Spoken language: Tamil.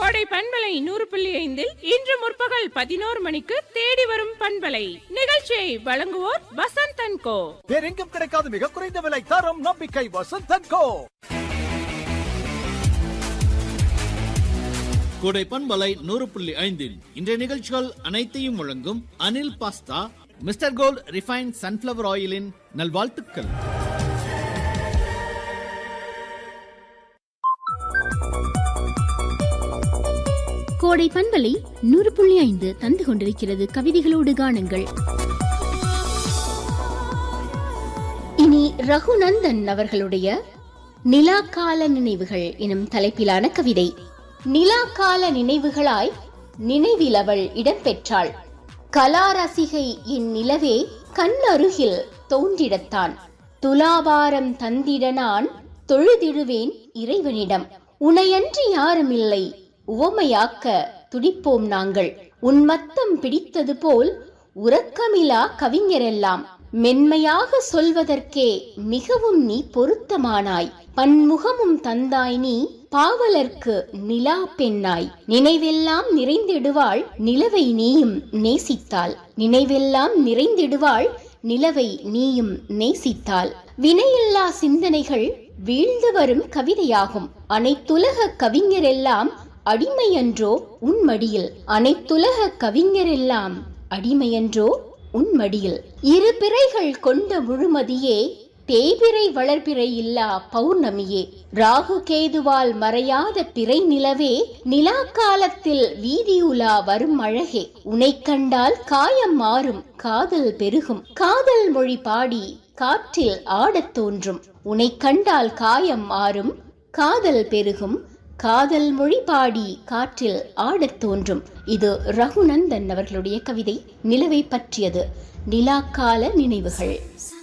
கோடை பண்பலை நூறு புள்ளி ஐந்தில் இன்று முற்பகல் பதினோரு மணிக்கு தேடி வரும் பண்பலை நிகழ்ச்சியை வழங்குவோர் வசந்த் அண்ட் கோ வேறெங்கும் கிடைக்காத மிக குறைந்த விலை தரம் நம்பிக்கை வசந்தன் கோ கோடை பண்பலை நூறு புள்ளி ஐந்தில் இன்றைய நிகழ்ச்சிகள் அனைத்தையும் வழங்கும் Anil pasta mister gold refine sunflower ஆயிலின் நல்வாழ்த்துக்கள் கோடை பண்பலை நூறு புள்ளி ஐந்து தந்து கொண்டிருக்கிறது கவிதைகளோடு காணுங்கள் இனி ரகுநந்தன் அவர்களுடைய நிலாக்கால நினைவுகள் எனும் தலைப்பிலான கவிதை நிலாக்கால நினைவுகளாய் நினைவில் அவள் இடம்பெற்றாள் கலாரசிகை என் நிலவே கண்ணருகில் தோன்றிடத்தான் துலாபாரம் தந்திட நான் தொழுதிடுவேன் இறைவனிடம் உனையன்றி யாரும் இல்லை உவமையாக்க துடிப்போம் நாங்கள் உன் மத்தம் பிடித்தது போல் உறக்கமிலா கவிஞரெல்லாம் மென்மையாக சொல்வதற்கே மிகவும் நீ பொருத்தமானாய் பன்முகமும் தந்தாய் நீ பாவலர்க்கு நிலா பெண்ணாய் நினைவெல்லாம் நிறைந்திடுவாள் நிலவை நீயும் நேசித்தாள் நினைவெல்லாம் நிறைந்திடுவாள் நிலவை நீயும் நேசித்தாள் வினையில்லா சிந்தனைகள் வீழ்ந்து வரும் கவிதையாகும் அனைத்துலக கவிஞரெல்லாம் அடிமையன்றோ உன்மடியில் அனைத்துலக கவிஞரெல்லாம் அடிமையன்றோ உன்மடியில் இரு பிறைகள் கொண்ட முழுமதியே தேய்பிறை வளர்பிறை இல்லா பௌர்ணமியே ராகு கேதுவால் மறையாத பிறை நிலவே நிலா காலத்தில் வீதியுலா வரும் அழகே உனை கண்டால் காயம் மாறும் காதல் பெருகும் காதல் மொழி பாடி காற்றில் ஆடத் தோன்றும் உனை கண்டால் காயம் மாறும் காதல் பெருகும் காதல் மொழி பாடி காற்றில் ஆடத் தோன்றும் இது ரகுநந்தன் அவர்களுடைய கவிதை நிலவை பற்றியது நிலாக்கால நினைவுகள்